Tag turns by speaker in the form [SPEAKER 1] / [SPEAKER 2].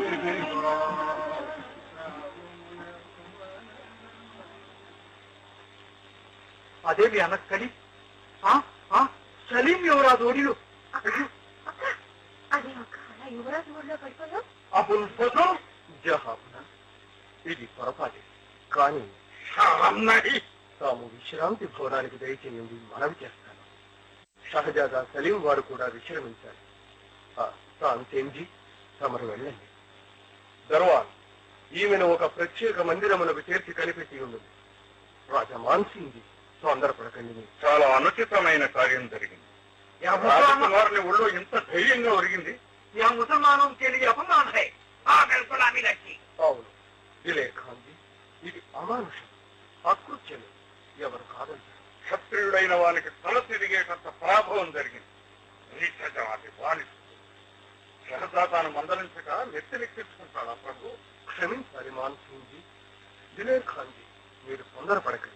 [SPEAKER 1] అదేమి అనక్కడి సలీం ఎవరా దోడిలు
[SPEAKER 2] అది ఒక అలా యువరాజు ఊళ్ళో పడిపోయావు
[SPEAKER 1] అబుల్ ఫజల్
[SPEAKER 3] జహాబున ఇది పొరపాటే కానీ
[SPEAKER 1] షామ్నాయి
[SPEAKER 3] తాము విశ్రాంతి భవనానికి దయచేయండి మనవి చేస్తాను షహజాదా సలీం వారు కూడా విశ్రమించాలి ఆ, తాంతేంజీ తమరు వెళ్ళండి దర్వాన్ ఈమెను ఒక ప్రత్యేక మందిరమునకు చేర్చి కనిపెట్టి ఉన్నది రాజా మాన్సింగ్ తొందరపడకండి మీరు.
[SPEAKER 4] చాలా అనుచితమైన కార్యం జరిగింది
[SPEAKER 1] యా ముసల్మాన్
[SPEAKER 4] రాజకుమారుని ఒళ్ళో ఇంత ధైర్యంగా ఒరిగింది
[SPEAKER 1] యా ముసల్మానం के लिए अपमान है आकर गुलामी रखी
[SPEAKER 3] అవును దిలే ఖాన్జీ ఇది అమానుషం అకృత్యమే ఎవరు కాదంటారు
[SPEAKER 4] క్షత్రియుడైన వానికి తల తిరిగేటంత పరాభవం జరిగింది నీచజాతి బానిస సహజాతాను మందలించక నెత్తినెక్కించుకుంటాడా ప్రభు
[SPEAKER 3] క్షమించాలి మాన్సింగ్ జీ దిలేర్ ఖాన్జీ మీరు తొందరపడకండి